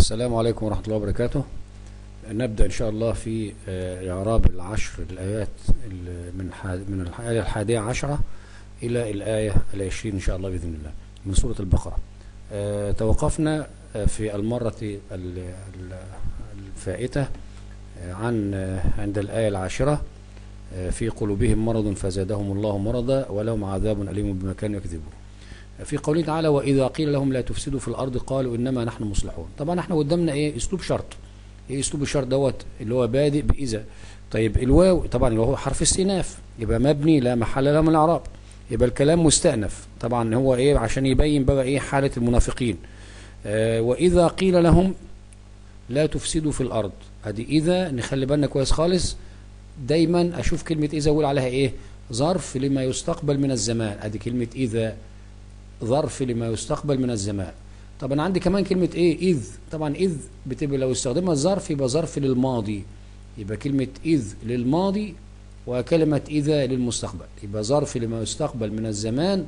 السلام عليكم ورحمة الله وبركاته نبدأ إن شاء الله في آه، إعراب العشر الآيات ال- من ح- من الآية الحادية عشرة إلى الآية العشرين إن شاء الله بإذن الله من سورة البقرة آه، توقفنا آه، في المرة ال- ال- الفائتة آه، عن آه، عند الآية العاشرة آه، في قلوبهم مرض فزادهم الله مرضا ولهم عذاب أليم بما كانوا يكذبون في قوله تعالى وإذا قيل لهم لا تفسدوا في الأرض قالوا إنما نحن مصلحون طبعا احنا قدامنا إيه أسلوب شرط إيه أسلوب الشرط دوت اللي هو بادئ بإذا طيب الواو طبعا اللي هو حرف استئناف يبقى مبني لا محل له من الإعراب يبقى الكلام مستأنف طبعا هو إيه عشان يبين بقى إيه حالة المنافقين آه وإذا قيل لهم لا تفسدوا في الأرض ادي إذا نخلي بالنا كويس خالص دايما أشوف كلمة إذا أقول عليها إيه ظرف لما يستقبل من الزمان ادي كلمة إذا ظرف لما يستقبل من الزمان طب انا عندي كمان كلمة ايه اذ طبعا اذ بتبقى لو استخدمها الظرف يبقى ظرف للماضي يبقى كلمة اذ للماضي وكلمة اذا للمستقبل يبقى ظرف لما يستقبل من الزمان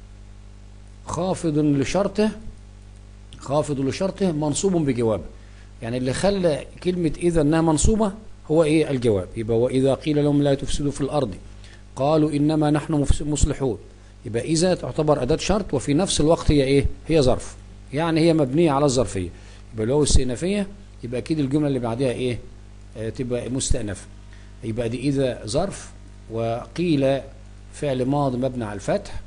خافض لشرطه خافض لشرطه منصوب بجوابه يعني اللي خلى كلمة اذا انها منصوبة هو ايه الجواب يبقى واذا قيل لهم لا تفسدوا في الارض قالوا انما نحن مفس- مصلحون يبقى إذا تعتبر أداة شرط وفي نفس الوقت هي إيه؟ هي ظرف يعني هي مبنية على الظرفية يبقى لو استئنافية يبقى أكيد الجملة اللي بعدها إيه؟ آه تبقى مستأنفة يبقى دي إذا ظرف وقيل فعل ماض مبني على الفتح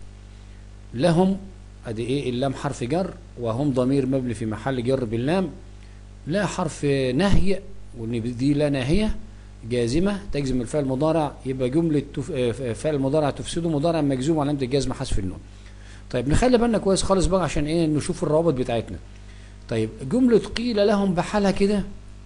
لهم أدي إيه اللام حرف جر وهم ضمير مبني في محل جر باللام لا حرف نهي وإن دي لا ناهية جازمة تجزم الفعل المضارع يبقى جملة تف... آه، فعل المضارع تفسده مضارع مجزوم علامة الجزم حذف النون طيب نخلي بالنا كويس خالص بقى عشان ايه نشوف الروابط بتاعتنا طيب جملة قيل لهم بحالها كده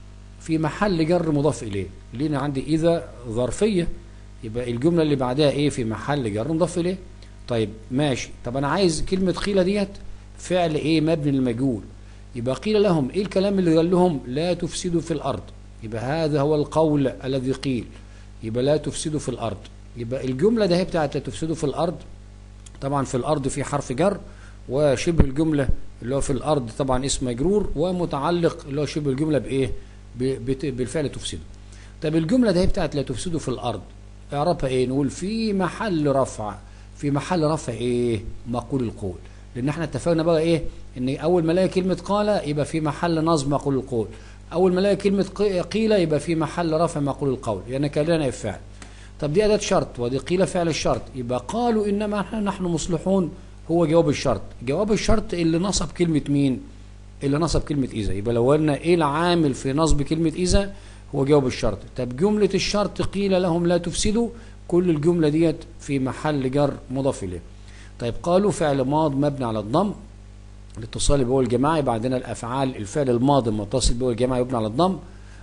في محل جر مضاف اليه لينا عندي اذا ظرفية يبقى الجملة اللي بعدها ايه في محل جر مضاف اليه طيب ماشي طب انا عايز كلمة قيل ديت فعل ايه مبني للمجهول يبقى قيل لهم ايه الكلام اللي قال لهم لا تفسدوا في الارض يبقى هذا هو القول الذي قيل يبقى لا تفسدوا في الارض يبقى الجملة ده هي بتاعت لا تفسدوا في الارض طبعا في الارض في حرف جر وشبه الجملة اللي هو في الارض طبعا اسم مجرور ومتعلق اللي هو شبه الجملة بايه ب- بت- بالفعل تفسدوا طب الجملة ده هي بتاعت لا تفسدوا في الارض اعرابها ايه نقول في محل رفع في محل رفع ايه مقول القول لان احنا اتفقنا بقى ايه ان اول ما الاقي كلمة قال يبقى في محل نصب مقول القول اول ما الاقي كلمة قي- قيل يبقى في محل رفع مقول القول يعني كلنا فعل طب دي أداة شرط ودي قيل فعل الشرط يبقى قالوا إنما نحن- نحن مصلحون هو جواب الشرط جواب الشرط اللي نصب كلمة مين اللي نصب كلمة إذا يبقى لو قلنا إيه العامل في نصب كلمة إذا هو جواب الشرط طب جملة الشرط قيل لهم لا تفسدوا كل الجملة ديت في محل جر مضاف إليه طيب قالوا فعل ماض مبني على الضم الاتصال بهو الجماعي بعدنا الأفعال الفعل الماضي المتصل بهو الجماعي يبنى على الضم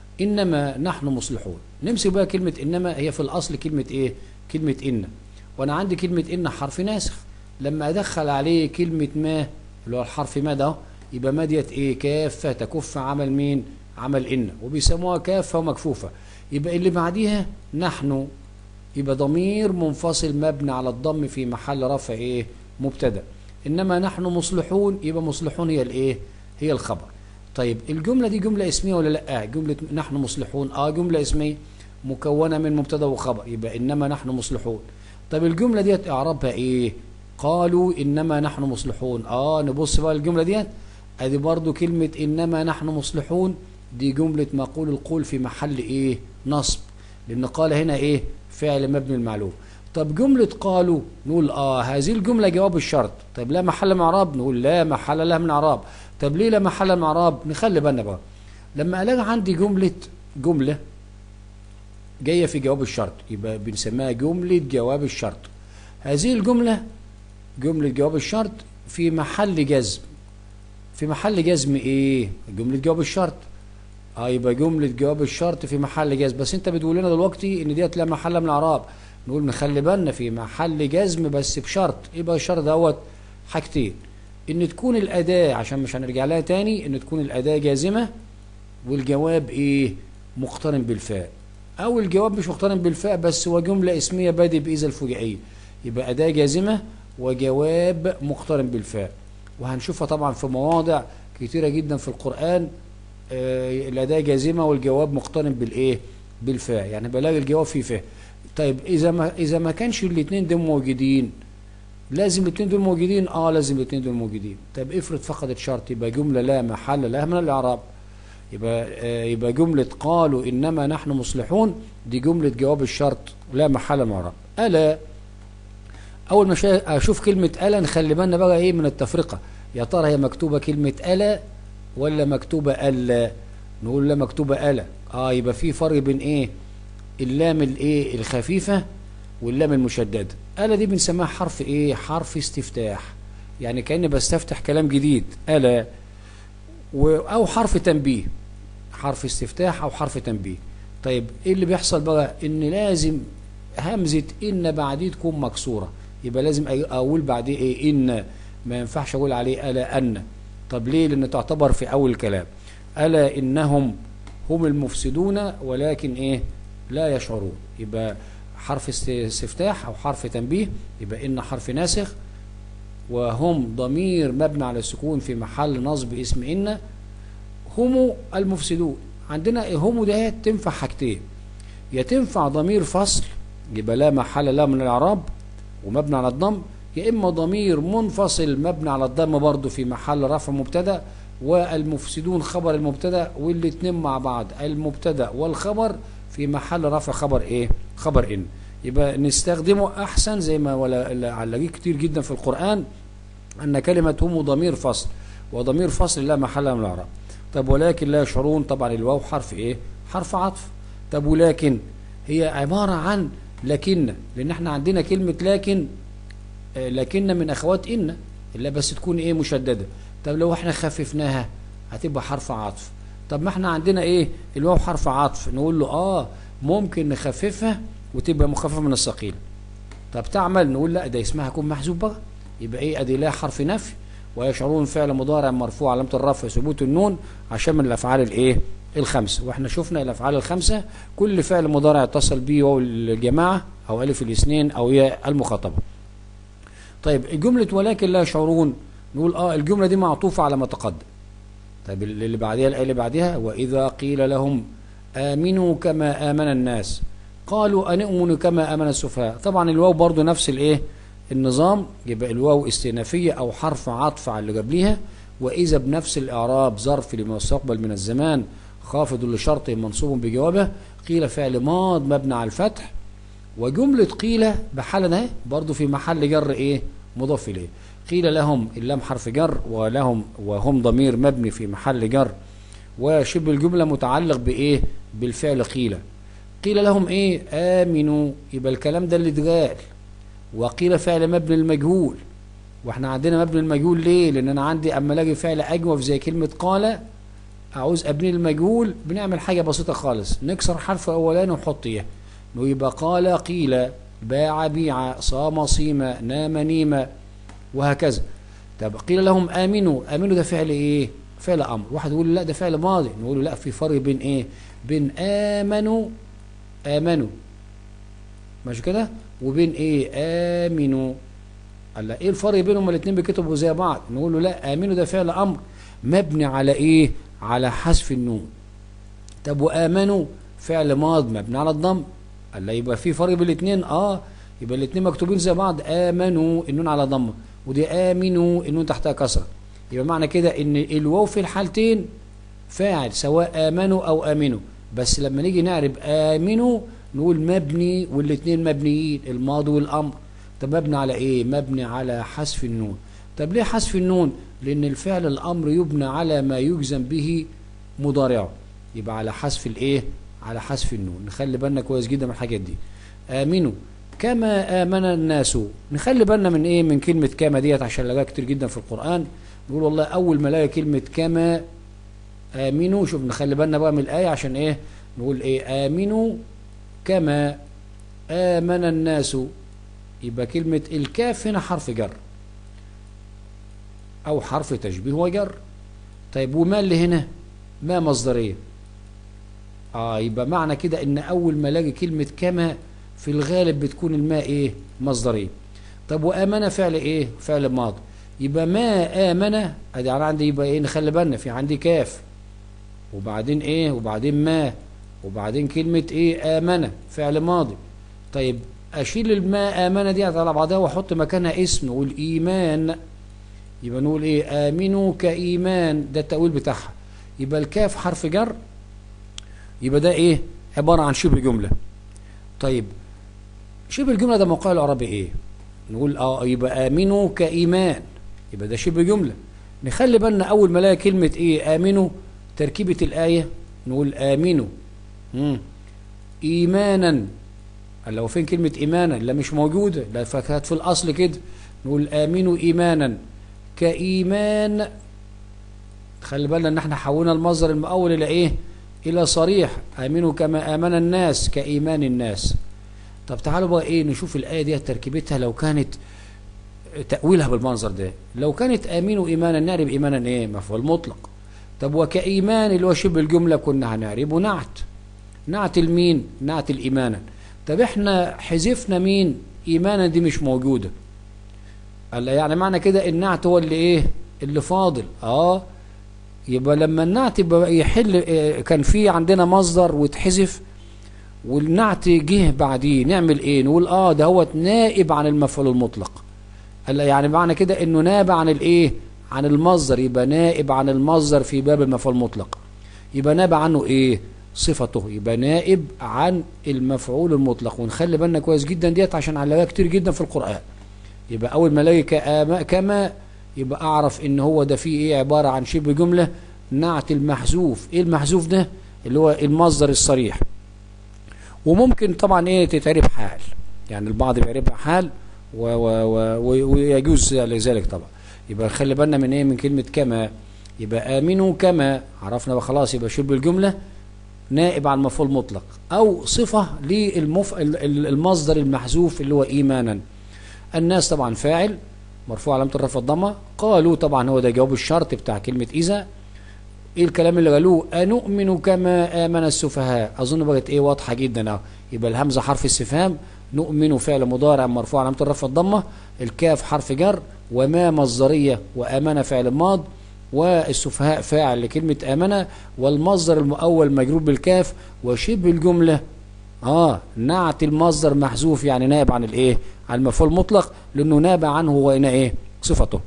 إنما نحن مصلحون نمسك بقى كلمة إنما هي في الأصل كلمة إيه كلمة إن وأنا عندي كلمة إن حرف ناسخ لما أدخل عليه كلمة ما اللي هو الحرف ما ده يبقى ما ديت إيه كافة تكف عمل مين عمل إن وبيسموها كافة ومكفوفة يبقى اللي بعديها نحن يبقى ضمير منفصل مبني على الضم في محل رفع ايه مبتدا انما نحن مصلحون يبقى مصلحون هي الايه هي الخبر طيب الجمله دي جمله اسميه ولا لا جمله نحن مصلحون اه جمله اسميه مكونه من مبتدا وخبر يبقى انما نحن مصلحون طب الجمله ديت اعرابها ايه قالوا انما نحن مصلحون اه نبص بقى الجمله ديت ادي برضو كلمه انما نحن مصلحون دي جمله مقول القول في محل ايه نصب لان قال هنا ايه فعل مبني المعلوم طب جملة قالوا نقول اه هذه الجملة جواب الشرط طب لا محل من اعراب نقول لا محل لها من اعراب طب ليه لا محل من اعراب نخلي بالنا بقى لما الاقي عندي جملة جملة جاية في جواب الشرط يبقى بنسميها جملة جواب الشرط هذه الجملة جملة جواب الشرط في محل جزم في محل جزم ايه جملة جواب الشرط اه يبقى جملة جواب الشرط في محل جزم بس انت بتقول لنا دلوقتي ان ديت لا محل من الاعراب نقول نخلي بالنا في محل جزم بس بشرط يبقى الشرط دوت حاجتين ان تكون الاداة عشان مش هنرجع لها تاني ان تكون الاداة جازمة والجواب ايه مقترن بالفاء او الجواب مش مقترن بالفاء بس هو جملة اسمية بادئ باذا الفجائية يبقى اداة جازمة وجواب مقترن بالفاء وهنشوفها طبعا في مواضع كتيرة جدا في القرآن آه، الأداة جازمة والجواب مقترن بالإيه بالفاء يعني بلاقي الجواب فيه فاء طيب إذا ما إذا ما كانش الاثنين دول موجودين لازم الاثنين دول موجودين اه لازم الاثنين دول موجودين طب افرض فقدت شرط يبقى جملة لا محل لها من الإعراب يبقى آه، يبقى جملة قالوا إنما نحن مصلحون دي جملة جواب الشرط لا محل من الإعراب ألا أول ما شا- أشوف كلمة ألا نخلي بالنا بقى إيه من التفرقة يا ترى هي مكتوبة كلمة ألا ولا مكتوبة ألا نقول لا مكتوبة ألا اه يبقى في فرق بين إيه اللام الإيه الخفيفة واللام المشددة ألا دي بنسميها حرف إيه حرف استفتاح يعني كأني بستفتح كلام جديد ألا و- أو حرف تنبيه حرف استفتاح أو حرف تنبيه طيب إيه اللي بيحصل بقى إن لازم همزة إن بعديه تكون مكسورة يبقى لازم أي- أقول بعديه إيه إن ما ينفعش أقول عليه ألا أن طب ليه لأن تعتبر في أول الكلام ألا إنهم هم المفسدون ولكن إيه لا يشعرون يبقى حرف است- استفتاح أو حرف تنبيه يبقى إن حرف ناسخ وهم ضمير مبني على السكون في محل نصب اسم إن هم المفسدون عندنا هم ده تنفع حاجتين يا تنفع ضمير فصل يبقى لا محل له من الإعراب ومبني على الضم يا إما ضمير منفصل مبني على الضم برضه في محل رفع مبتدا والمفسدون خبر المبتدا والاثنين مع بعض المبتدا والخبر في محل رفع خبر ايه خبر ان يبقى نستخدمه احسن زي ما ولا علقيه كتير جدا في القرآن ان كلمة هم ضمير فصل وضمير فصل لا محل له من الإعراب طب ولكن لا يشعرون طبعا الواو حرف ايه حرف عطف طب ولكن هي عبارة عن لكن لان احنا عندنا كلمة لكن آه، لكن من اخوات ان الا بس تكون ايه مشددة طب لو احنا خففناها هتبقى حرف عطف طب ما احنا عندنا ايه الواو حرف عطف نقول له اه ممكن نخففها وتبقى مخففة من الثقيل طب تعمل نقول لا ده اسمها يكون محذوف بقى يبقى ايه ادي لا حرف نفي ويشعرون فعل مضارع مرفوع علامه الرفع ثبوت النون عشان من الافعال الايه الخمسه واحنا شفنا الافعال الخمسه كل فعل مضارع اتصل به واو الجماعه او الف الاثنين او ياء المخاطبه طيب جمله ولكن لا يشعرون نقول اه الجمله دي معطوفه على ما تقدم طيب اللي بعدها الايه اللي بعدها واذا قيل لهم امنوا كما امن الناس قالوا انؤمن كما امن السفهاء طبعا الواو برضو نفس الايه النظام يبقى الواو استئنافيه او حرف عطف على اللي قبليها واذا بنفس الاعراب ظرف لما يستقبل من الزمان خافض لشرطه منصوب بجوابه قيل فعل ماض مبني على الفتح وجملة قيل بحال ده برضو في محل جر ايه مضاف اليه قيل لهم اللام حرف جر ولهم وهم ضمير مبني في محل جر وشبه الجملة متعلق بايه بالفعل قيل قيل لهم ايه امنوا يبقى الكلام ده اللي اتقال وقيل فعل مبني المجهول واحنا عندنا مبني المجهول ليه لان انا عندي اما الاقي فعل اجوف زي كلمة قال عاوز ابني المجهول بنعمل حاجة بسيطة خالص نكسر حرف اولاني ونحط ايه يبقى قال قيل باع بيع صام صيم نام نيم وهكذا طب قيل لهم امنوا امنوا ده فعل ايه فعل امر واحد يقول لا ده فعل ماضي نقول له لا في فرق بين ايه بين امنوا امنوا ماشي كده وبين ايه امنوا قال لا ايه الفرق بينهم الاثنين بيكتبوا زي بعض نقول له لا امنوا ده فعل امر مبني على ايه على حذف النون طب وامنوا فعل ماض مبني على الضم قال لا يبقى في فرق بين الاثنين اه يبقى الاثنين مكتوبين زي بعض امنوا النون على ضمه ودي امنوا النون تحتها كسره يبقى معنى كده ان الواو في الحالتين فاعل سواء امنوا او امنوا بس لما نيجي نعرب امنوا نقول مبني والاثنين مبنيين الماضي والامر طب مبني على ايه مبني على حذف النون طب ليه حذف النون لان الفعل الامر يبنى على ما يجزم به مضارعه يبقى على حذف الايه على حذف النون نخلي بالنا كويس جدا من الحاجات دي امنوا كما امن الناس نخلي بالنا من ايه من كلمه كما ديت عشان لقاها كتير جدا في القران نقول والله اول ما الاقي كلمه كما امنوا شوف نخلي بالنا بقى من الايه عشان ايه نقول ايه امنوا كما امن الناس يبقى كلمه الكاف هنا حرف جر او حرف تشبيه وجر طيب وما اللي هنا ما مصدريه اه يبقى معنى كده ان اول ما الاقي كلمه كما في الغالب بتكون الماء ايه مصدريه طب وامن فعل ايه فعل ماضي يبقى ما امن ادي انا عندي يبقى ايه نخلي بالنا في عندي كاف وبعدين ايه وبعدين ما وبعدين كلمة ايه آمنة فعل ماضي طيب اشيل الماء آمنة دي على بعضها واحط مكانها اسم نقول ايمان يبقى نقول ايه امنوا كايمان ده التأويل بتاعها يبقى الكاف حرف جر يبقى ده ايه عبارة عن شبه جملة طيب شبه الجملة ده موقع العربي ايه نقول اه يبقى امنوا كايمان يبقى ده شبه جملة نخلي بالنا اول ما الاقي كلمة ايه امنوا تركيبة الآية نقول امنوا مم. ايمانا لو فين كلمة ايمانا لا مش موجودة لا فكانت في الاصل كده نقول امنوا ايمانا كايمان خلي بالنا ان احنا حولنا المصدر المؤول الى ايه الى صريح امنوا كما امن الناس كايمان الناس طب تعالوا بقى ايه نشوف الايه دي تركيبتها لو كانت تاويلها بالمنظر ده لو كانت امنوا ايمانا نعرب ايمانا ايه مفعول مطلق طب وكايمان اللي هو شبه الجمله كنا هنعربه نعت نعت المين نعت الايمانا طب احنا حذفنا مين ايمانا دي مش موجوده قال يعني معنى كده النعت هو اللي ايه اللي فاضل اه يبقى لما النعت يبقى يحل إيه كان في عندنا مصدر واتحذف والنعت جه بعديه نعمل ايه نقول اه ده هو نائب عن المفعول المطلق قال يعني معنى كده انه ناب عن الايه عن المصدر يبقى نائب عن المصدر في باب المفعول المطلق يبقى ناب عنه ايه صفته يبقى نائب عن المفعول المطلق ونخلي بالنا كويس جدا ديت عشان علقها كتير جدا في القرآن يبقى اول ما الاقي كما يبقى اعرف ان هو ده فيه ايه عبارة عن شبه جملة نعت المحذوف ايه المحذوف ده اللي هو المصدر الصريح وممكن طبعا ايه تتعرب حال يعني البعض بيعربها حال و و و ويجوز لذلك طبعا يبقى خلي بالنا من ايه من كلمة كما يبقى امنوا كما عرفنا بقى خلاص يبقى شبه الجملة نائب عن مفعول مطلق او صفة للمف... المصدر المحذوف اللي هو ايمانا الناس طبعا فاعل مرفوع علامة الرفع الضمة قالوا طبعا هو ده جواب الشرط بتاع كلمة إذا ايه الكلام اللي قالوه أنؤمن كما آمن السفهاء أظن بقت ايه واضحة جدا اهو يبقى الهمزة حرف استفهام نؤمن فعل مضارع مرفوع علامة الرفع الضمة الكاف حرف جر وما مصدرية وآمن فعل ماض والسفهاء فاعل لكلمة آمن والمصدر المؤول مجرور بالكاف وشبه الجملة اه نعت المصدر محذوف يعني نائب عن الايه عن المفعول المطلق لانه ناب عنه وإن ايه صفته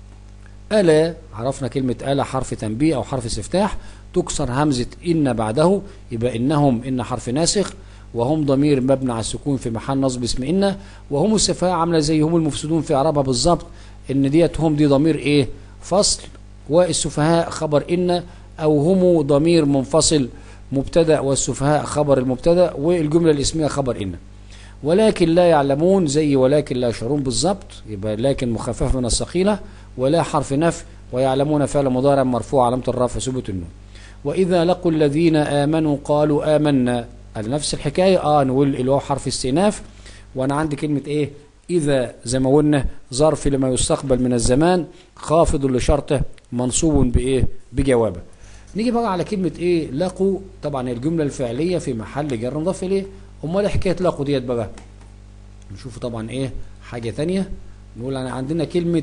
ألا عرفنا كلمة ألا حرف تنبيه أو حرف استفتاح تكسر همزة إن بعده يبقى إنهم إن حرف ناسخ وهم ضمير مبني على السكون في محل نصب اسم إن وهم السفهاء عاملة زي هم المفسدون في إعرابها بالظبط إن ديت هم دي ضمير إيه فصل والسفهاء خبر إن أو هم ضمير منفصل مبتدأ والسفهاء خبر المبتدأ والجملة الاسمية خبر إن ولكن لا يعلمون زي ولكن لا يشعرون بالظبط يبقى لكن مخففة من الثقيلة ولا حرف نفي ويعلمون فعل مضارع مرفوع علامة الرفع ثبوت النون وإذا لقوا الذين آمنوا قالوا آمنا على نفس الحكاية آه نقول اللي هو حرف استئناف وأنا عندي كلمة إيه إذا زي ما قلنا ظرف لما يستقبل من الزمان خافض لشرطه منصوب بإيه بجوابه نيجي بقى على كلمة إيه لقوا طبعا الجملة الفعلية في محل جر مضاف إليه أمال حكاية لقوا ديت بقى نشوف طبعا إيه حاجة ثانية نقول أنا عندنا كلمة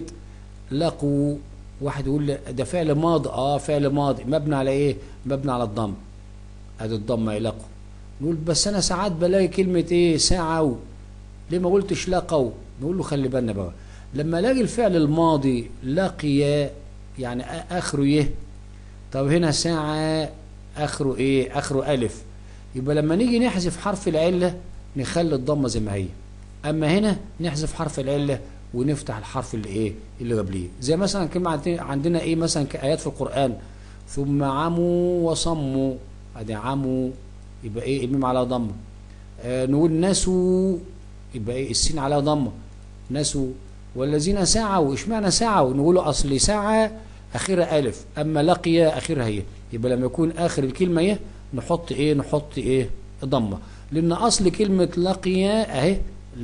لقوا واحد يقول ده فعل ماضي اه فعل ماضي مبني على ايه مبني على الضم ادي الضمه لقوا نقول بس انا ساعات بلاقي كلمه ايه سعوا ليه ما قلتش لقوا نقول له خلي بالنا بقى لما الاقي الفعل الماضي لقي يعني اخره ايه طب هنا ساعة اخره ايه اخره الف يبقى لما نيجي نحذف حرف العله نخلي الضمه زي ما هي اما هنا نحذف حرف العله ونفتح الحرف اللي ايه اللي قبليه زي مثلا كلمه عندنا ايه مثلا كايات في القران ثم عموا وصموا ادي عموا يبقى ايه الميم على ضمه آه نقول نسوا يبقى ايه السين على ضمه نسوا والذين سعوا اشمعنى سعوا نقول اصل سعى اخرها الف اما لقي اخرها هي يبقى لما يكون اخر الكلمه ايه نحط ايه نحط ايه ضمه لان اصل كلمه لقي اهي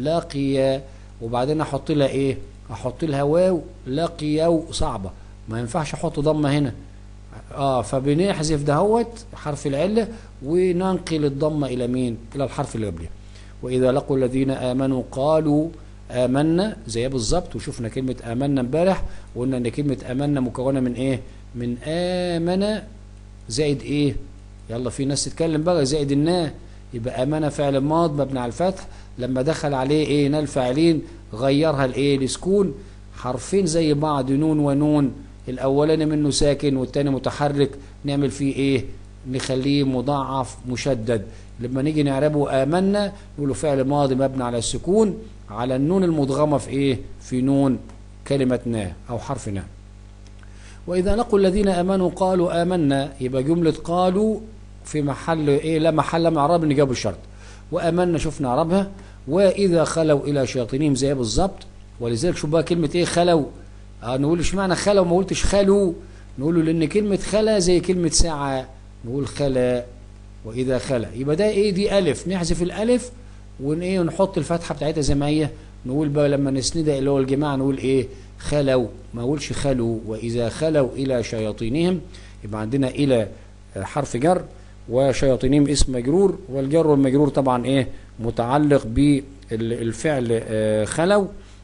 لقي وبعدين احط لها ايه احط لها واو لقيو صعبه ما ينفعش احط ضمه هنا اه فبنحذف دهوت حرف العله وننقل الضمه الى مين الى الحرف اللي قبله واذا لقوا الذين امنوا قالوا آمنا زي بالظبط وشفنا كلمة آمنا امبارح وقلنا ان كلمة آمنا مكونة من ايه من آمن زائد ايه يلا في ناس تتكلم بقى زائد النا يبقى امانه فعل ماض مبني على الفتح لما دخل عليه ايه نال فاعلين غيرها لايه لسكون حرفين زي بعض نون ونون الاولاني منه ساكن والتاني متحرك نعمل فيه ايه نخليه مضاعف مشدد لما نيجي نعربه آمنا نقوله فعل ماضي مبني على السكون على النون المدغمة في ايه في نون كلمة نا او حرف نا واذا لقوا الذين امنوا قالوا آمنا يبقى جملة قالوا في محل ايه لا محل من اعراب نجاب الشرط وامنا شفنا اعرابها واذا خلوا الى شياطينهم زي بالظبط ولذلك شوف بقى كلمة ايه خلوا آه نقول اشمعنى خلوا ما قلتش خلوا نقول له لان كلمة خلا زي كلمة ساعة نقول خلا واذا خلا يبقى ده ايه دي الف نحذف الالف ون ايه ونحط الفتحه بتاعتها زي ما هي نقول بقى لما نسندها اللي هو الجماعه نقول ايه خلوا ما اقولش خلوا واذا خلوا الى شياطينهم يبقى عندنا الى حرف جر وشياطينهم اسم مجرور والجر والمجرور طبعا ايه متعلق بالفعل خلوا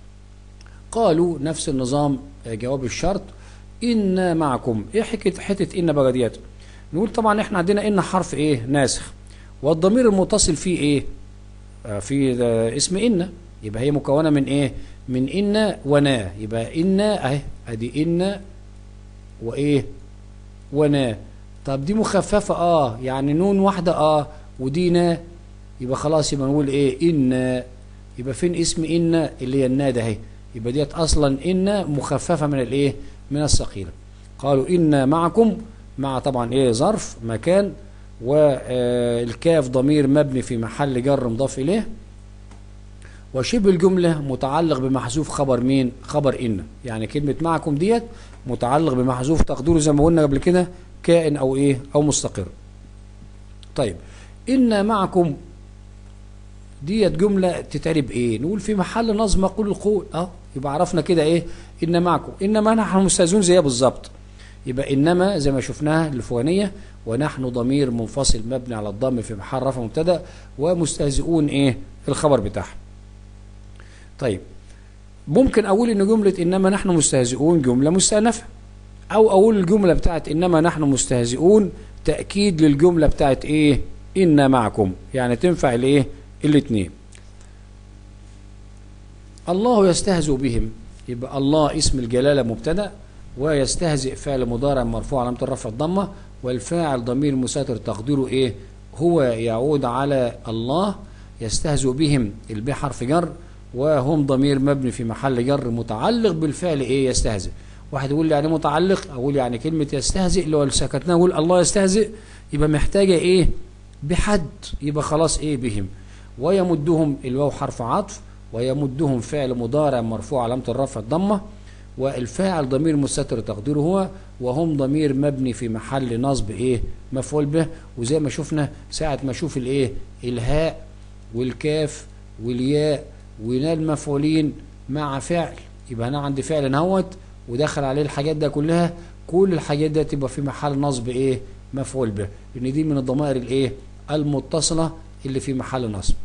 قالوا نفس النظام جواب الشرط إن معكم ايه حكايه حته ان بقى ديت نقول طبعا احنا عندنا ان حرف ايه ناسخ والضمير المتصل فيه ايه آه في اسم ان يبقى هي مكونه من ايه من ان ونا يبقى ان اهي ادي ان وايه ونا طب دي مخففه اه يعني نون واحده اه ودي نا يبقى خلاص يبقى نقول ايه ان يبقى فين اسم ان اللي هي النا ده اهي يبقى ديت اصلا ان مخففه من الايه من الثقيله قالوا ان معكم مع طبعا ايه ظرف مكان والكاف ضمير مبني في محل جر مضاف اليه وشبه الجمله متعلق بمحذوف خبر مين خبر ان يعني كلمه معكم ديت متعلق بمحذوف تقديره زي ما قلنا قبل كده كائن او ايه او مستقر طيب ان معكم ديت جمله تتعرب ايه نقول في محل نظم مقول القول اه يبقى عرفنا كده ايه ان معكم انما نحن مستهزئون زيها بالظبط يبقى إنما زي ما شفناها الفوانية ونحن ضمير منفصل مبني على الضم في محل رفع مبتدا ومستهزئون إيه الخبر بتاعها طيب ممكن أقول إن جملة إنما نحن مستهزئون جملة مستأنفة أو أقول الجملة بتاعت إنما نحن مستهزئون تأكيد للجملة بتاعت إيه إن معكم يعني تنفع الإيه الاثنين الله يستهزئ بهم يبقى الله اسم الجلالة مبتدأ ويستهزئ فعل مضارع مرفوع علامة الرفع الضمة والفاعل ضمير مستتر تقديره ايه هو يعود على الله يستهزئ بهم البي حرف جر وهم ضمير مبني في محل جر متعلق بالفعل ايه يستهزئ واحد يقول لي يعني متعلق اقول يعني كلمة يستهزئ اللي هو سكتناه اقول الله يستهزئ يبقى محتاجة ايه بحد يبقى خلاص ايه بهم ويمدهم الواو حرف عطف ويمدهم فعل مضارع مرفوع علامة الرفع الضمة والفاعل ضمير مستتر تقديره هو وهم ضمير مبني في محل نصب ايه مفعول به وزي ما شفنا ساعة ما اشوف الايه الهاء والكاف والياء ونال مفعولين مع فعل يبقى انا عندي فعل نهوت ودخل عليه الحاجات ده كلها كل الحاجات ده تبقى في محل نصب ايه مفعول به لان دي من الضمائر الايه المتصلة اللي في محل نصب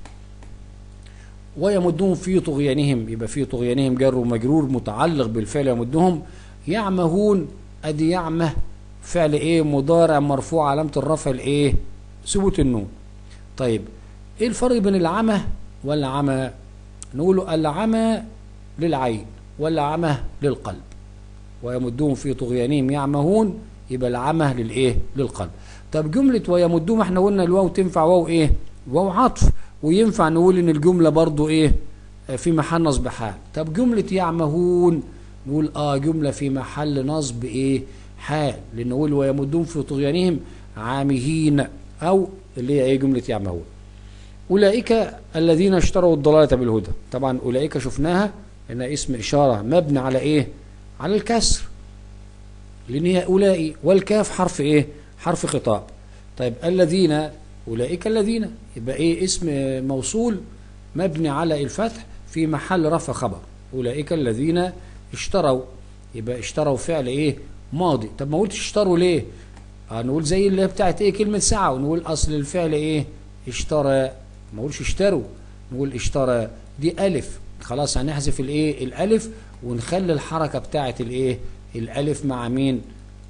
ويمدهم في طغيانهم يبقى في طغيانهم جر ومجرور متعلق بالفعل يمدهم يعمهون ادي يعمه فعل ايه مضارع مرفوع علامه الرفع الايه ثبوت النون طيب ايه الفرق بين العمى والعمى نقول العمى للعين والعمى للقلب ويمدهم في طغيانهم يعمهون يبقى العمى للايه للقلب طب جمله ويمدهم احنا قلنا الواو تنفع واو ايه واو عطف وينفع نقول ان الجملة برضو ايه في محل نصب حال طب جملة يعمهون نقول اه جملة في محل نصب ايه حال لان نقول ويمدون في طغيانهم عامهين او اللي هي ايه جملة يعمهون اولئك الذين اشتروا الضلالة بالهدى طبعا اولئك شفناها انها اسم اشارة مبني على ايه على الكسر لان هي اولئك والكاف حرف ايه حرف خطاب طيب الذين أولئك الذين يبقى إيه اسم موصول مبني على الفتح في محل رفع خبر أولئك الذين اشتروا يبقى اشتروا فعل إيه ماضي طب ما قلتش اشتروا ليه آه نقول زي اللي بتاعت إيه كلمة ساعة ونقول أصل الفعل إيه اشترى ما نقولش اشتروا نقول اشترى دي ألف خلاص هنحذف الإيه الألف ونخلي الحركة بتاعت الإيه الألف مع مين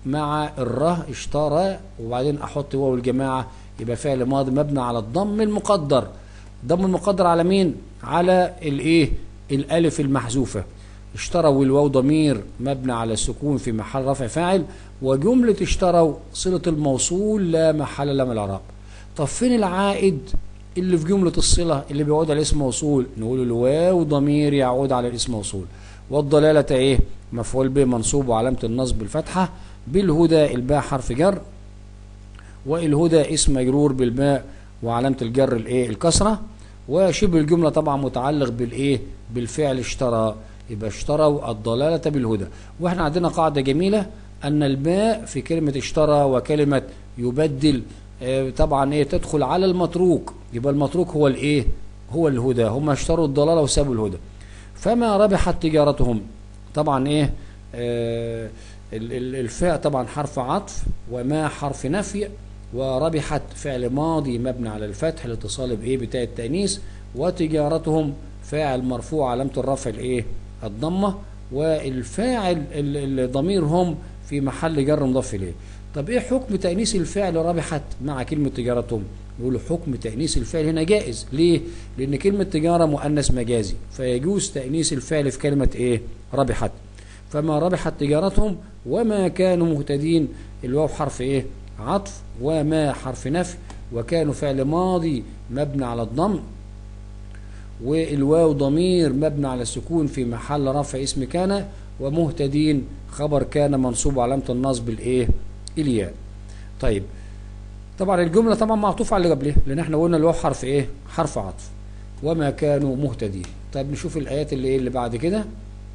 مع الره اشترى وبعدين احط واو الجماعه يبقى فعل ماضي مبني على الضم المقدر الضم المقدر على مين على الايه الالف المحذوفه اشتروا والواو ضمير مبني على السكون في محل رفع فاعل وجمله اشتروا صله الموصول لا محل لها من الاعراب طب فين العائد اللي في جمله الصله اللي بيعود على اسم موصول نقول الواو ضمير يعود على الاسم موصول والضلاله ايه مفعول به منصوب وعلامه النصب الفتحه بالهدى الباء حرف جر والهدى اسم مجرور بالباء وعلامه الجر الايه الكسره وشبه الجمله طبعا متعلق بالايه بالفعل اشترى يبقى اشتروا الضلاله بالهدى واحنا عندنا قاعده جميله ان الباء في كلمه اشترى وكلمه يبدل آه، طبعا ايه تدخل على المتروك يبقى المتروك هو الايه هو الهدى هم اشتروا الضلاله وسابوا الهدى فما ربحت تجارتهم طبعا ايه آه ال- ال- الفاء طبعا حرف عطف وما حرف نفي وربحت فعل ماضي مبني على الفتح الاتصال بايه بتاع التانيث وتجارتهم فاعل مرفوع علامه الرفع الايه الضمه والفاعل ال- الضمير هم في محل جر مضاف اليه طب ايه حكم تانيث الفعل ربحت مع كلمه تجارتهم يقولوا حكم تانيث الفعل هنا جائز ليه لان كلمه تجاره مؤنث مجازي فيجوز تانيث الفعل في كلمه ايه ربحت فما ربحت تجارتهم وما كانوا مهتدين الواو حرف ايه عطف وما حرف نفي وكانوا فعل ماضي مبني على الضم والواو ضمير مبني على السكون في محل رفع اسم كان ومهتدين خبر كان منصوب علامة النصب الايه الياء طيب طبعا الجملة طبعا معطوفة على اللي قبلها لان احنا قلنا الواو حرف ايه حرف عطف وما كانوا مهتدين طيب نشوف الايات اللي ايه اللي بعد كده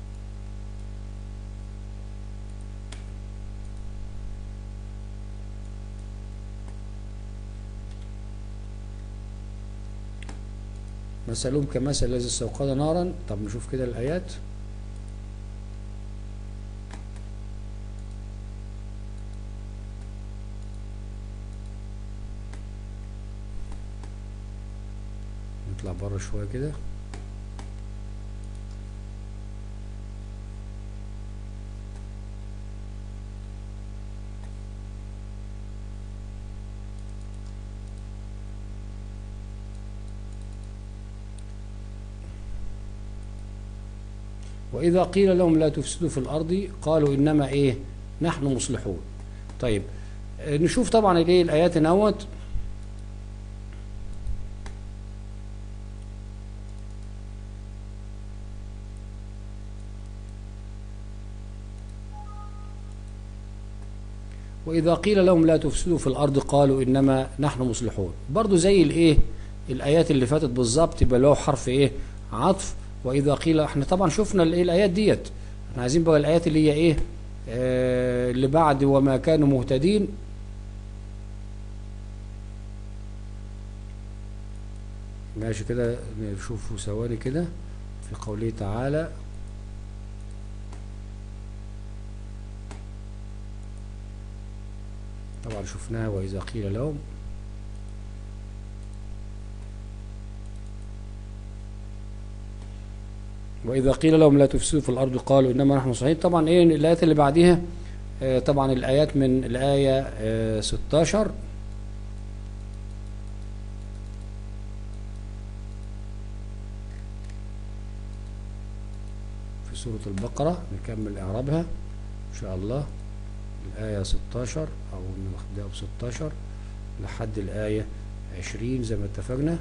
مثلهم كمثل الذي استوقد نارا طب نشوف كده الآيات نطلع بره شوية كده وإذا قيل لهم لا تفسدوا في الأرض قالوا إنما إيه نحن مصلحون طيب آه، نشوف طبعا الايه الآيات نوت وإذا قيل لهم لا تفسدوا في الأرض قالوا إنما نحن مصلحون برضو زي الإيه الآيات اللي فاتت بالظبط يبقى له حرف إيه عطف وإذا قيل احنا طبعا شفنا الإيه الآيات ديت احنا عايزين بقى الآيات اللي هي إيه آه اللي بعد وما كانوا مهتدين ماشي كده نشوفه ثواني كده في قوله تعالى طبعا شفناها وإذا قيل لهم وإذا قيل لهم لا تفسدوا في الأرض قالوا إنما نحن صحيح طبعا إيه الآيات اللي بعديها آه طبعا الآيات من الآية آه 16 في سورة البقرة نكمل إعرابها إن شاء الله الآية 16 أو نبدأ ب 16 لحد الآية 20 زي ما اتفقنا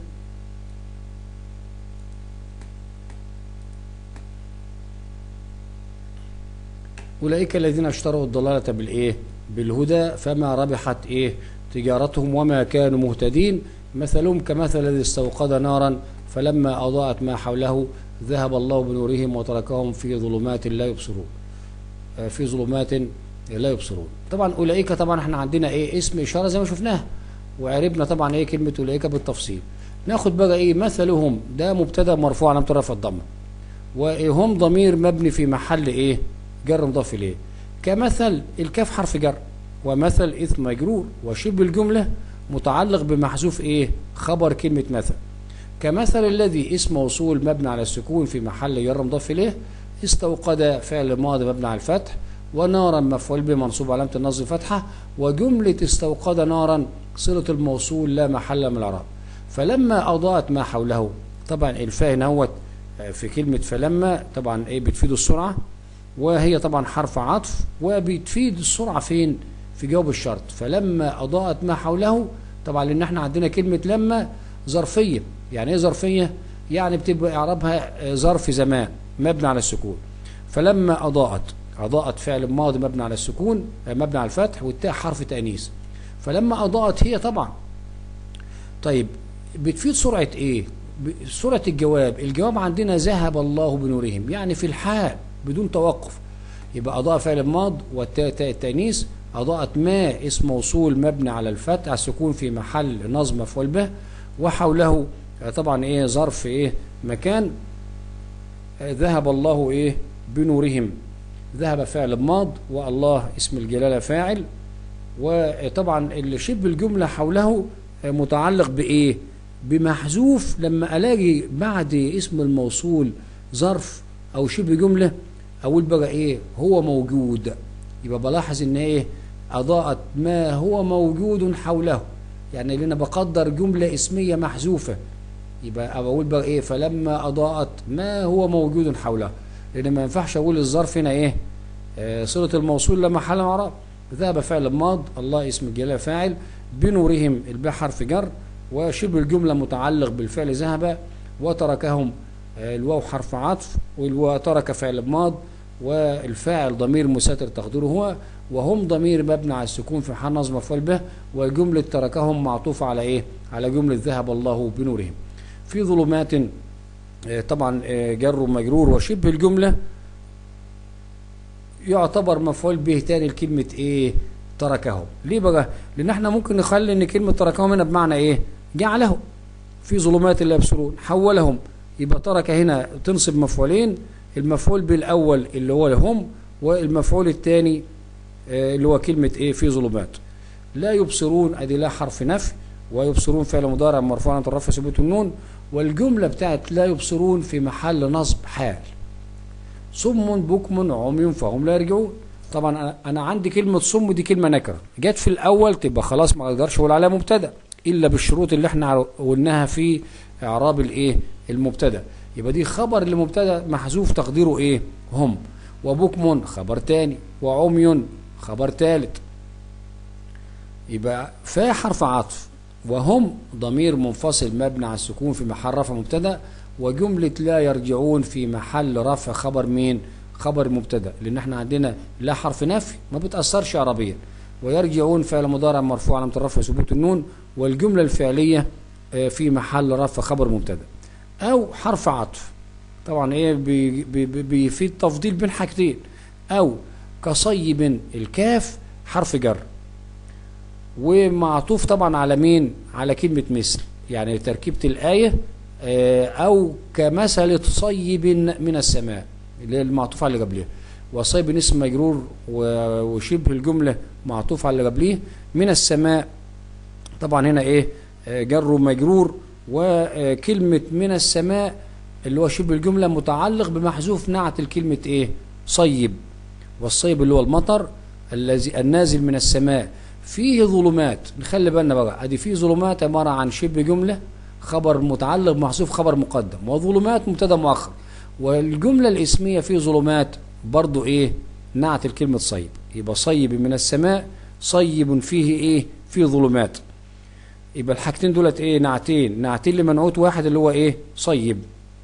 أولئك الذين اشتروا الضلالة بالإيه؟ بالهدى فما ربحت إيه؟ تجارتهم وما كانوا مهتدين مثلهم كمثل الذي استوقد نارا فلما أضاءت ما حوله ذهب الله بنورهم وتركهم في ظلمات لا يبصرون آه، في ظلمات لا يبصرون طبعا أولئك طبعا احنا عندنا إيه اسم إشارة زي ما شفناها وعربنا طبعا إيه كلمة أولئك بالتفصيل ناخد بقى إيه مثلهم ده مبتدأ مرفوع على رفع الضمة وهم ضمير مبني في محل إيه جر مضاف إليه كمثل الكاف حرف جر ومثل إثم مجرور وشبه الجملة متعلق بمحذوف إيه خبر كلمة مثل كمثل الذي اسم موصول مبني على السكون في محل جر مضاف إليه استوقد فعل ماضي مبني على الفتح ونارا مفعول به منصوب علامة النصب فتحة وجملة استوقد نارا صلة الموصول لا محل من الإعراب فلما أضاءت ما حوله طبعا الفاء هنا في كلمة فلما طبعا ايه بتفيد السرعة وهي طبعا حرف عطف وبتفيد السرعة فين في جواب الشرط فلما أضاءت ما حوله طبعا لأن احنا عندنا كلمة لما ظرفية يعني ايه ظرفية يعني بتبقى إعرابها ظرف زمان مبني على السكون فلما أضاءت أضاءت فعل ماضي مبني على السكون مبني على الفتح والتاء حرف تأنيث فلما أضاءت هي طبعا طيب بتفيد سرعة ايه سرعة الجواب الجواب عندنا ذهب الله بنورهم يعني في الحال بدون توقف يبقى أضاء فعل ماض والتاء تاء التأنيث أضاءت ما اسم موصول مبني على الفتح السكون في محل نصب مفعول به وحوله طبعا ايه ظرف ايه مكان ذهب الله ايه بنورهم ذهب فعل ماض والله اسم الجلالة فاعل وطبعا اللي شبه الجملة حوله متعلق بإيه بمحذوف لما ألاقي بعد اسم الموصول ظرف أو شبه جملة أقول بقى إيه هو موجود يبقى بلاحظ إن إيه أضاءت ما هو موجود حوله يعني اللي أنا بقدر جملة اسمية محذوفة يبقى بقول بقى إيه فلما أضاءت ما هو موجود حوله لأن ما ينفعش أقول الظرف هنا إيه آه صلة الموصول لا محل إعراب ذهب فعل ماض الله اسم الجلالة فاعل بنورهم الباء حرف جر وشبه الجملة متعلق بالفعل ذهب وتركهم الواو حرف عطف وترك فعل ماض والفاعل ضمير مستتر تقديره هو وهم ضمير مبني على السكون في حال نصب مفعول به وجملة تركهم معطوفة على ايه على جملة ذهب الله بنورهم في ظلمات طبعا جر ومجرور وشبه الجملة يعتبر مفعول به تاني لكلمة ايه تركهم ليه بقى لان احنا ممكن نخلي ان كلمة تركهم هنا بمعنى ايه جعلهم في ظلمات لا يبصرون حولهم يبقى ترك هنا تنصب مفعولين المفعول بالاول اللي هو هم والمفعول الثاني اللي هو كلمة ايه في ظلمات لا يبصرون ادي لا حرف نفي ويبصرون فعل مضارع مرفوع عن الرفع ثبوت النون والجملة بتاعت لا يبصرون في محل نصب حال صم بكم عمي فهم لا يرجعون طبعا انا عندي كلمه صم دي كلمه نكره جت في الاول تبقى خلاص ما اقدرش اقول عليها مبتدا الا بالشروط اللي احنا قلناها في اعراب الايه المبتدا يبقى دي خبر لمبتدا محذوف تقديره ايه هم وبكم خبر تاني وعمي خبر ثالث يبقى فا حرف عطف وهم ضمير منفصل مبني على السكون في محل رفع مبتدا وجمله لا يرجعون في محل رفع خبر مين خبر مبتدا لان احنا عندنا لا حرف نفي ما بتاثرش عربيا ويرجعون فعل مضارع مرفوع علامه الرفع ثبوت النون والجمله الفعليه في محل رفع خبر مبتدا او حرف عطف طبعا ايه بيفيد تفضيل بين حاجتين او كصيب الكاف حرف جر ومعطوف طبعا على مين على كلمه مثل يعني تركيبه الايه او كمثل صيب من السماء اللي هي المعطوف على اللي قبلها وصيب اسم مجرور وشبه الجملة معطوف على اللي قبليه من السماء طبعا هنا ايه جر ومجرور وكلمة من السماء اللي هو شبه الجملة متعلق بمحذوف نعت الكلمة ايه صيب والصيب اللي هو المطر الذي النازل من السماء فيه ظلمات نخلي بالنا بقى ادي فيه ظلمات عبارة عن شبه جملة خبر متعلق بمحذوف خبر مقدم وظلمات مبتدا مؤخر والجملة الاسمية في ظلمات برضو ايه نعت الكلمة صيب يبقى صيب من السماء صيب فيه ايه في ظلمات يبقى الحاجتين دولت ايه نعتين نعتين لمنعوت واحد اللي هو ايه صيب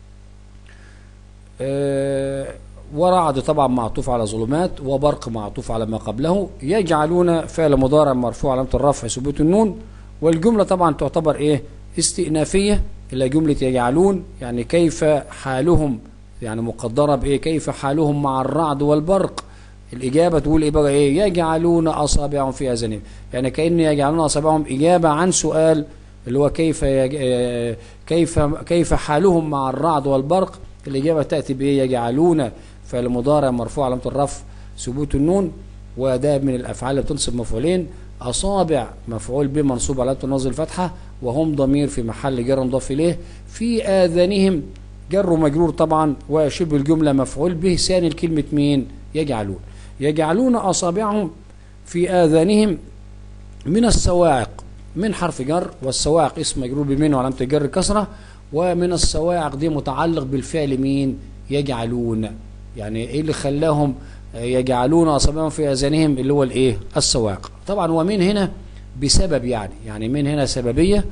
آه ورعد طبعا معطوف على ظلمات وبرق معطوف على ما قبله يجعلون فعل مضارع مرفوع علامة الرفع ثبوت النون والجملة طبعا تعتبر ايه استئنافية إلى جملة يجعلون يعني كيف حالهم يعني مقدرة بإيه كيف حالهم مع الرعد والبرق الإجابة تقول إيه بقى إيه يجعلون أصابعهم في أذانهم يعني كأن يجعلون أصابعهم إجابة عن سؤال اللي هو كيف يج... كيف كيف حالهم مع الرعد والبرق الإجابة تأتي بإيه يجعلون فعل مضارع مرفوع علامة الرفع ثبوت النون وده من الأفعال اللي بتنصب مفعولين أصابع مفعول به منصوب علامة النصب الفتحة وهم ضمير في محل جر مضاف إليه في آذانهم جر ومجرور طبعا وشبه الجملة مفعول به ثاني الكلمة مين يجعلون يجعلون أصابعهم في آذانهم من السواعق من حرف جر والسواعق اسم مجرور بمن وعلامة الجر كسرة ومن السواعق دي متعلق بالفعل مين يجعلون يعني ايه اللي خلاهم يجعلون اصابعهم في اذانهم اللي هو الايه السواق طبعا ومن هنا بسبب يعني يعني من هنا سببيه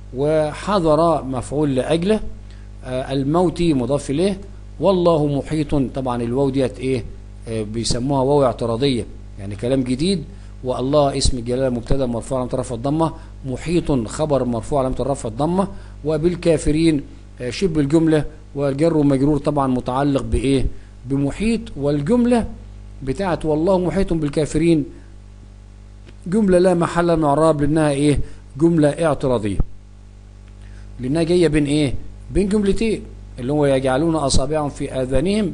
وحضر مفعول لاجله آه الموت مضاف اليه والله محيط طبعا الواو ديت ايه آه بيسموها واو اعتراضيه يعني كلام جديد والله اسم الجلاله مبتدا مرفوع علامه رفع الضمه محيط خبر مرفوع علامه رفع الضمه وبالكافرين آه شبه الجمله والجر ومجرور طبعا متعلق بايه بمحيط والجمله بتاعت والله محيط بالكافرين جمله لا محل من اعراب لانها ايه جمله اعتراضيه لانها جايه بين ايه بين جملتين اللي هو يجعلون اصابعهم في اذانهم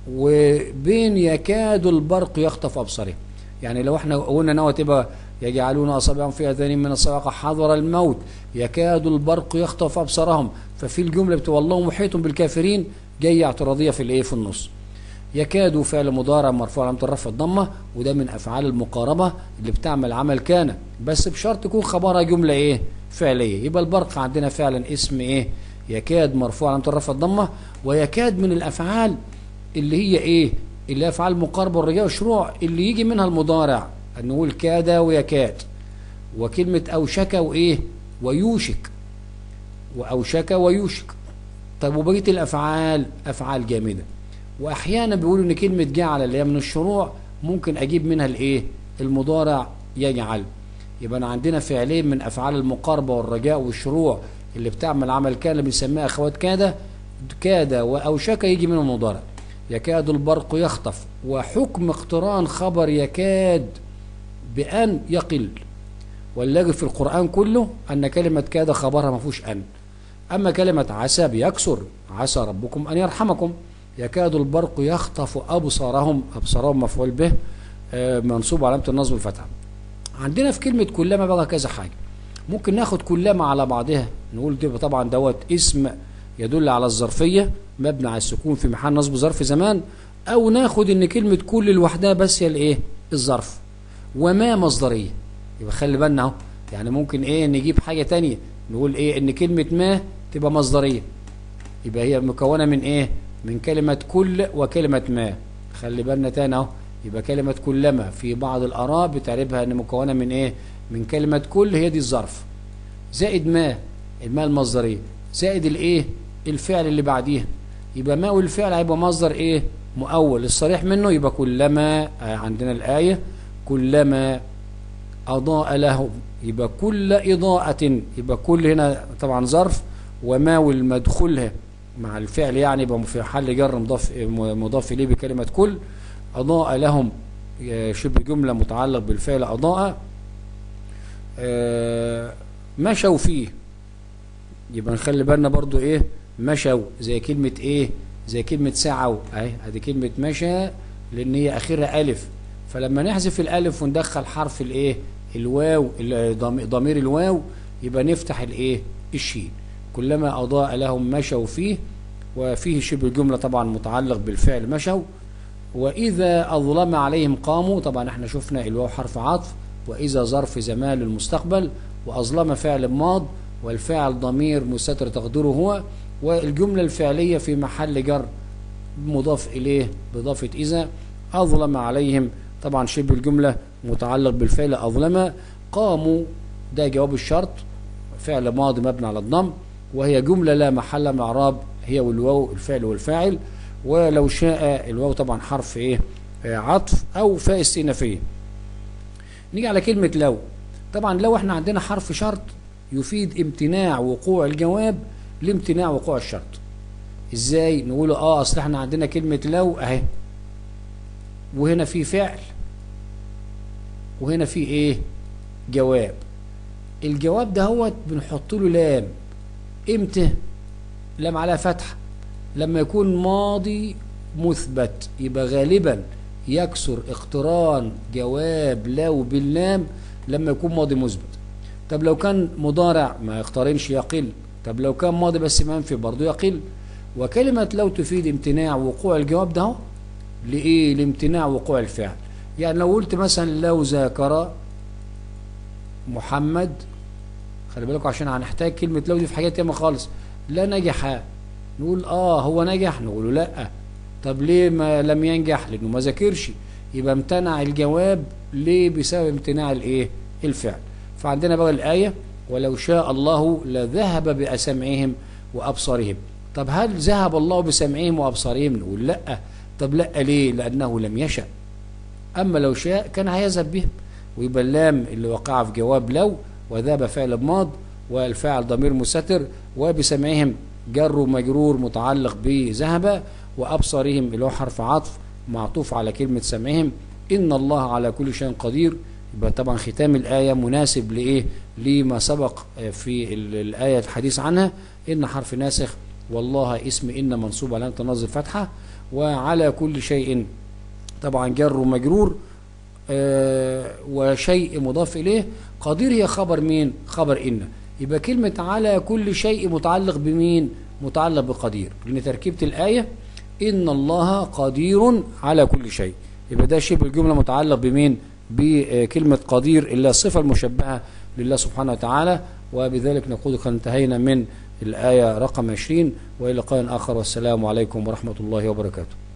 وبين يكاد البرق يخطف ابصارهم يعني لو احنا قلنا نوى تبقى يجعلون اصابعهم في اذانهم من الصواعق حضر الموت يكاد البرق يخطف ابصارهم ففي الجمله بتقول والله محيط بالكافرين جايه اعتراضيه في الايه في النص يكاد فعل مضارع مرفوع علامه الرفع الضمه وده من افعال المقاربه اللي بتعمل عمل كان بس بشرط تكون خبرها جمله ايه فعليه يبقى البرق عندنا فعلا اسم ايه يكاد مرفوع علامه الرفع الضمه ويكاد من الافعال اللي هي ايه اللي هي افعال المقاربه والرجاء والشروع اللي يجي منها المضارع نقول كاد ويكاد وكلمه اوشك وايه ويوشك واوشك ويوشك طب وبقيه الافعال افعال جامده واحيانا بيقولوا ان كلمه جعل اللي هي من الشروع ممكن اجيب منها الايه المضارع يجعل يبقى أنا عندنا فعلين من افعال المقاربه والرجاء والشروع اللي بتعمل عمل كان اللي بنسميها اخوات كاد كاد واوشك يجي منهم مضارع يكاد البرق يخطف وحكم اقتران خبر يكاد بأن يقل والذي في القرآن كله أن كلمة كاد خبرها ما فيهوش أن أما كلمة عسى بيكسر عسى ربكم أن يرحمكم يكاد البرق يخطف أبصارهم أبصارهم مفعول به منصوب علامة النصب والفتحة عندنا في كلمة كلما بقى كذا حاجة ممكن ناخد كلما على بعضها نقول دي طبعا دوت اسم يدل على الظرفية مبني على السكون في محل نصب ظرف زمان أو ناخد إن كلمة كل لوحدها بس هي الإيه الظرف وما مصدرية يبقى خلي بالنا اهو يعني ممكن إيه نجيب حاجة تانية نقول إيه إن كلمة ما تبقى مصدرية يبقى هي مكونة من إيه من كلمة كل وكلمة ما خلي بالنا تاني اهو يبقى كلمة كلما في بعض الآراء بتعربها إن مكونة من إيه من كلمة كل هي دي الظرف زائد ما الماء المصدرية زائد الإيه الفعل اللي بعديها يبقى ما والفعل هيبقى مصدر إيه مؤول الصريح منه يبقى كلما عندنا الآية كلما أضاء لهم يبقى كل إضاءة يبقى كل هنا طبعا ظرف وما والمدخولها مع الفعل يعني يبقى في حل جر مضاف مضاف إليه بكلمة كل أضاء لهم شبه جملة متعلق بالفعل أضاء مشوا فيه يبقى نخلي بالنا برضو إيه مشوا زي كلمة إيه زي كلمة سعوا أهي هذه كلمة مشى لأن هي آخرها ألف فلما نحذف الألف وندخل حرف الإيه الواو ضمير الواو يبقى نفتح الإيه الشين كلما أضاء لهم مشوا فيه وفيه شبه الجملة طبعا متعلق بالفعل مشوا وإذا أظلم عليهم قاموا طبعا احنا شفنا الواو حرف عطف وإذا ظرف زمان للمستقبل وأظلم فعل ماض والفاعل ضمير مستتر تقديره هو والجملة الفعلية في محل جر مضاف إليه بإضافة إذا أظلم عليهم طبعا شبه الجملة متعلق بالفعل أظلم قاموا ده جواب الشرط فعل ماضي مبني على الضم وهي جملة لا محل من اعراب هي والواو الفعل والفاعل ولو شاء الواو طبعا حرف ايه عطف او فاء استئنافيه نيجي على كلمة لو طبعا لو احنا عندنا حرف شرط يفيد امتناع وقوع الجواب لامتناع وقوع الشرط ازاي نقول اه اصل احنا عندنا كلمة لو اهي وهنا في فعل وهنا في ايه جواب الجواب ده هو بنحط له لام امتى لام على فتحه لما يكون ماضي مثبت يبقى غالبا يكسر اقتران جواب لو باللام لما يكون ماضي مثبت طب لو كان مضارع ما يقترنش يقل طب لو كان ماضي بس منفي برضه يقل وكلمة لو تفيد امتناع وقوع الجواب ده لايه لامتناع وقوع الفعل يعني لو قلت مثلا لو ذاكر محمد خلي بالكم عشان هنحتاج كلمة لو دي في حاجات ياما خالص لا نجح نقول اه هو نجح نقول له لا طب ليه ما لم ينجح لانه ما ذاكرش يبقى امتنع الجواب ليه بسبب امتناع الايه الفعل فعندنا بقى الآية ولو شاء الله لذهب بأسمعهم وأبصارهم طب هل ذهب الله بسمعهم وأبصارهم نقول لا طب لا ليه لأنه لم يشأ أما لو شاء كان هيذهب بهم ويبقى اللام اللي وقع في جواب لو وذهب فعل ماض والفاعل ضمير مستتر وبسمعهم جر ومجرور متعلق بذهب وأبصارهم اللي هو حرف عطف معطوف على كلمة سمعهم إن الله على كل شيء قدير يبقى طبعا ختام الآية مناسب لإيه لما سبق في الآية الحديث عنها إن حرف ناسخ والله اسم إن منصوب على تنظر فتحة وعلى كل شيء طبعا جر ومجرور آه وشيء مضاف إليه قدير هي خبر مين خبر إن يبقى كلمة على كل شيء متعلق بمين متعلق بقدير لأن تركيبة الآية إن الله قدير على كل شيء يبقى ده شبه الجملة متعلق بمين بكلمة قدير إلا الصفة المشبهة لله سبحانه وتعالى وبذلك نقول قد انتهينا من الآية رقم 20 وإلى لقاء آخر والسلام عليكم ورحمة الله وبركاته